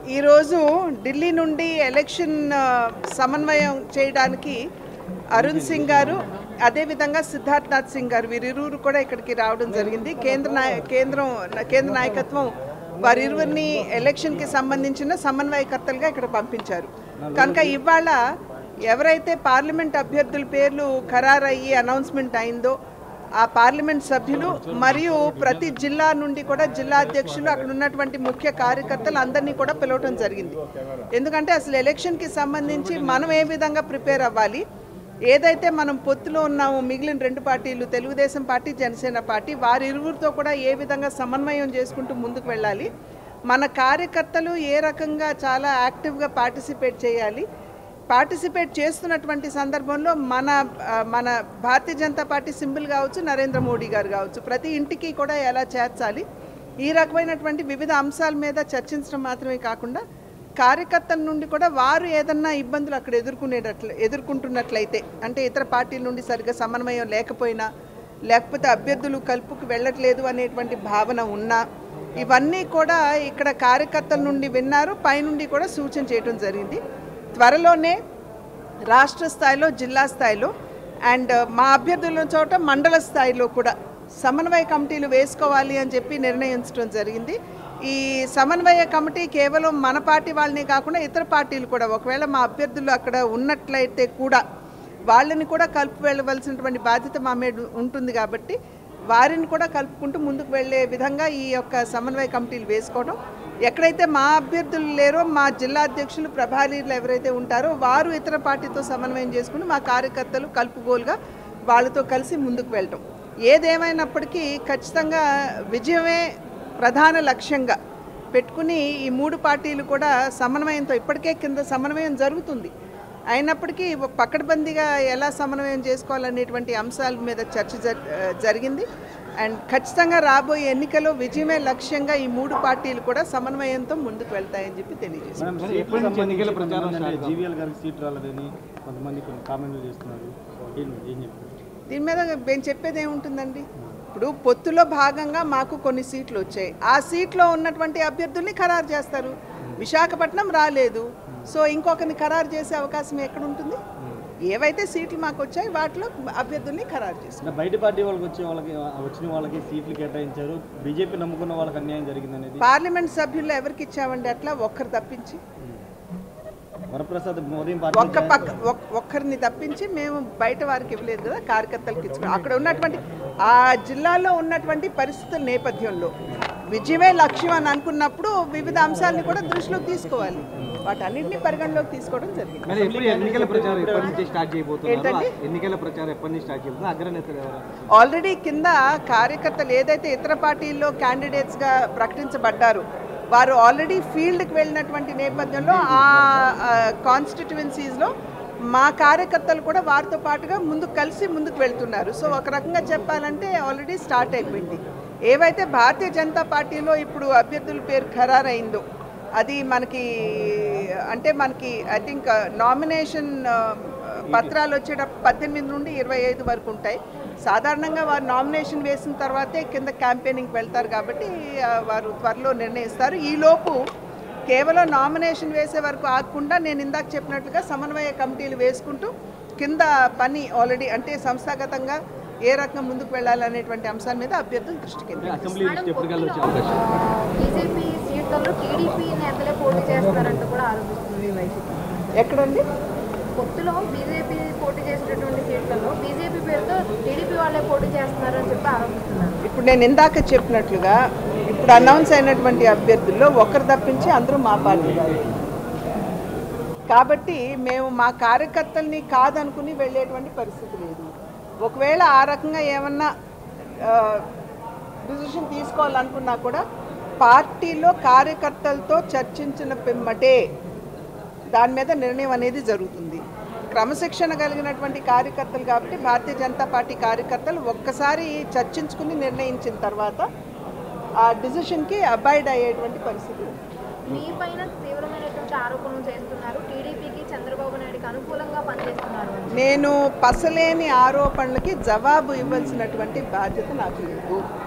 ఈరోజు ఢిల్లీ నుండి ఎలక్షన్ ఆ, సమన్వయం చేయడానికి అరుణ్ సింగ్ గారు అదేవిధంగా సిద్ధార్థ్ నాథ్ సింగ్ గారు వీరిరువురు కూడా ఇక్కడికి రావడం జరిగింది కేంద్ర నాయ కేంద్రం కేంద్ర నాయకత్వం వారిరువురిని ఎలక్షన్కి సంబంధించిన సమన్వయకర్తలుగా ఇక్కడ పంపించారు కనుక ఇవాళ ఎవరైతే పార్లమెంట్ అభ్యర్థుల పేర్లు ఖరారయ్యి అనౌన్స్మెంట్ అయిందో ఆ పార్లమెంట్ సభ్యులు మరియు ప్రతి జిల్లా నుండి కూడా జిల్లా అధ్యక్షులు అక్కడ ఉన్నటువంటి ముఖ్య కార్యకర్తలు అందరినీ కూడా పిలవటం జరిగింది ఎందుకంటే అసలు ఎలక్షన్కి సంబంధించి మనం ఏ విధంగా ప్రిపేర్ అవ్వాలి ఏదైతే మనం పొత్తులో ఉన్నామో మిగిలిన రెండు పార్టీలు తెలుగుదేశం పార్టీ జనసేన పార్టీ వారి ఇరువురితో కూడా ఏ విధంగా సమన్వయం చేసుకుంటూ ముందుకు వెళ్ళాలి మన కార్యకర్తలు ఏ రకంగా చాలా యాక్టివ్గా పార్టిసిపేట్ చేయాలి పార్టిసిపేట్ చేస్తున్నటువంటి సందర్భంలో మన ఆ, మన భారతీయ జనతా పార్టీ సింబల్ కావచ్చు నరేంద్ర మోడీ గారు కావచ్చు ప్రతి ఇంటికి కూడా ఎలా చేర్చాలి ఈ రకమైనటువంటి వివిధ అంశాల మీద చర్చించడం మాత్రమే కాకుండా కార్యకర్తల నుండి కూడా వారు ఏదన్నా ఇబ్బందులు అక్కడ ఎదుర్కొనేటట్లు ఎదుర్కొంటున్నట్లయితే అంటే ఇతర పార్టీల నుండి సరిగ్గా సమన్వయం లేకపోయినా లేకపోతే అభ్యర్థులు కలుపుకు వెళ్ళట్లేదు అనేటువంటి భావన ఉన్నా ఇవన్నీ కూడా ఇక్కడ కార్యకర్తల నుండి విన్నారు పైనుండి కూడా సూచన చేయడం జరిగింది త్వరలోనే రాష్ట్ర స్థాయిలో జిల్లా స్థాయిలో అండ్ మా అభ్యర్థుల చోట మండల స్థాయిలో కూడా సమన్వయ కమిటీలు వేసుకోవాలి అని చెప్పి నిర్ణయించడం జరిగింది ఈ సమన్వయ కమిటీ కేవలం మన పార్టీ వాళ్ళని కాకుండా ఇతర పార్టీలు కూడా ఒకవేళ మా అభ్యర్థులు అక్కడ ఉన్నట్లయితే కూడా వాళ్ళని కూడా కలుపు వెళ్ళవలసినటువంటి బాధ్యత మా మీద ఉంటుంది కాబట్టి వారిని కూడా కలుపుకుంటూ ముందుకు వెళ్ళే విధంగా ఈ యొక్క సమన్వయ కమిటీలు వేసుకోవడం ఎక్కడైతే మా అభ్యర్థులు లేరో మా జిల్లా అధ్యక్షులు ప్రభారీలు ఎవరైతే ఉంటారో వారు ఇతర పార్టీతో సమన్వయం చేసుకుని మా కార్యకర్తలు కలుపుగోలుగా వాళ్ళతో కలిసి ముందుకు వెళ్ళటం ఏదేమైనప్పటికీ ఖచ్చితంగా విజయమే ప్రధాన లక్ష్యంగా పెట్టుకుని ఈ మూడు పార్టీలు కూడా సమన్వయంతో ఇప్పటికే కింద సమన్వయం జరుగుతుంది అయినప్పటికీ పక్కడబందీగా ఎలా సమన్వయం చేసుకోవాలనేటువంటి అంశాల మీద చర్చ జర్- జరిగింది అండ్ ఖచ్చితంగా రాబోయే ఎన్నికల్లో విజయమే లక్ష్యంగా ఈ మూడు పార్టీలు కూడా సమన్వయంతో ముందుకు వెళ్తాయని చెప్పి తెలియజేశారు మేడం ఎప్పటి నుంచి ఎన్నికల ప్రచారం అంటే జీవీఎల్ గారికి సీట్ రాలేదని కొంతమంది కొన్ని కామెంట్లు చేస్తున్నారు ఏం ఏం చెప్తారు దీని మీద మేము చెప్పేది ఏముంటుందండి ఇప్పుడు పొత్తులో భాగంగా మాకు కొన్ని సీట్లు వచ్చాయి ఆ సీట్లో ఉన్నటువంటి అభ్యర్థుల్ని ఖరారు చేస్తారు విశాఖపట్నం రాలేదు సో ఇంకొకరిని ఖరారు చేసే అవకాశం ఎక్కడ ఉంటుంది ఏవైతే సీట్లు మాకు వచ్చాయి వాటిలో అభ్యర్థుల్ని ఖరారు చేస్తారు అంటే బయట పార్టీ వాళ్ళకి వచ్చే వాళ్ళకి వచ్చిన వాళ్ళకి సీట్లు కేటాయించారు బీజేపీ నమ్ముకున్న వాళ్ళకి అన్యాయం జరిగింది అనేది పార్లమెంట్ సభ్యులు ఎవరికి ఇచ్చామండి అట్లా ఒక్కరు తప్పించి వరప్రసాద్ మోదీ పార్టీ ఒక్క పక్క ఒక్- ఒక్కరిని తప్పించి మేము బయట వారికి ఇవ్వలేదు కదా కార్యకర్తలకు ఇచ్చుకున్నాం అక్కడ ఉన్నటువంటి ఆ జిల్లాలో ఉన్నటువంటి పరిస్థితుల నేపథ్యంలో విజయమే లక్ష్యం అని అనుకున్నప్పుడు వివిధ అంశాలను కూడా దృష్టిలోకి తీసుకోవాలి వాటన్నింటినీ పరిగణలోకి తీసుకోవడం జరిగింది మరి ఎప్పుడు ఎన్నికల ప్రచారం ఎప్పటి నుంచి స్టార్ట్ చేయబోతున్నారు ఏంటండి? ఎన్నికల ప్రచారం ఎప్పటి నుంచి స్టార్ట్ చేయబోతున్నారు అగ్రనేతలు ఎవరు ఆల్రెడీ కింద కార్యకర్తలు ఏదైతే ఇతర పార్టీల్లో క్యాండిడేట్స్గా ప్రకటించబడ్డారు వారు ఆల్రెడీ ఫీల్డ్కి వెళ్ళినటువంటి నేపథ్యంలో ఆ కాన్స్టిట్యువెన్సీస్లో మా కార్యకర్తలు కూడా వారితో పాటుగా ముందుకు కలిసి ముందుకు వెళ్తున్నారు సో ఒక రకంగా చెప్పాలంటే ఆల్రెడీ స్టార్ట్ అయిపోయింది ఏవైతే భారతీయ జనతా పార్టీలో ఇప్పుడు అభ్యర్థుల పేరు ఖరారైందో అది మనకి అంటే మనకి ఐ థింక్ నామినేషన్ పత్రాలు వచ్చేటప్పుడు పద్దెనిమిది నుండి ఇరవై ఐదు వరకు ఉంటాయి సాధారణంగా వారు నామినేషన్ వేసిన తర్వాతే కింద క్యాంపెయినింగ్కి వెళ్తారు కాబట్టి ఆ, వారు త్వరలో నిర్ణయిస్తారు ఈలోపు కేవలం నామినేషన్ వేసే వరకు ఆగకుండా నేను ఇందాక చెప్పినట్లుగా సమన్వయ కమిటీలు వేసుకుంటూ కింద పని ఆల్రెడీ అంటే సంస్థాగతంగా ఏ రకంగా ముందుకు వెళ్ళాలనేటువంటి అంశాల మీద అభ్యర్థులు దృష్టి కేంద్రీకరిస్తారు. అసెంబ్లీ నుంచి ఎప్పటికల్లా వచ్చే అవకాశం బీజేపీ సీట్లలో టీడీపీ నేతలే పోటీ చేస్తారంటూ కూడా ఆరోపిస్తుంది వైసీపీ ఎక్కడండి పొత్తులో బీజేపీ పోటీ చేసేటటువంటి సీట్లలో బీజేపీ పేరుతో టీడీపీ వాళ్ళే పోటీ చేస్తున్నారని చెప్పి ఆరోపిస్తున్నారు ఇప్పుడు నేను ఇందాక చెప్పినట్లుగా ఇప్పుడు అనౌన్స్ అయినటువంటి అభ్యర్థుల్లో ఒకరు తప్పించి అందరూ మా పార్టీ వాళ్ళు కాబట్టి మేము మా కార్యకర్తల్ని కాదనుకుని వెళ్ళేటువంటి పరిస్థితి లేదు ఒకవేళ ఆ రకంగా ఏమన్నా డిసిషన్ తీసుకోవాలనుకున్నా కూడా పార్టీలో కార్యకర్తలతో చర్చించిన పిమ్మటే దాని మీద నిర్ణయం అనేది జరుగుతుంది క్రమశిక్షణ కలిగినటువంటి కార్యకర్తలు కాబట్టి భారతీయ జనతా పార్టీ కార్యకర్తలు ఒక్కసారి చర్చించుకుని నిర్ణయించిన తర్వాత ఆ డిసిషన్కి అబాయిడ్ అయ్యేటువంటి పరిస్థితి ఉంది. మీ పైన తీవ్రమైనటువంటి ఆరోపణలు చేస్తున్నారు టీడీపీకి చంద్రబాబు నాయుడుకి అనుకూలంగా పనిచేస్తున్నారు అని నేను పసలేని ఆరోపణలకి జవాబు ఇవ్వాల్సినటువంటి బాధ్యత నాకు లేదు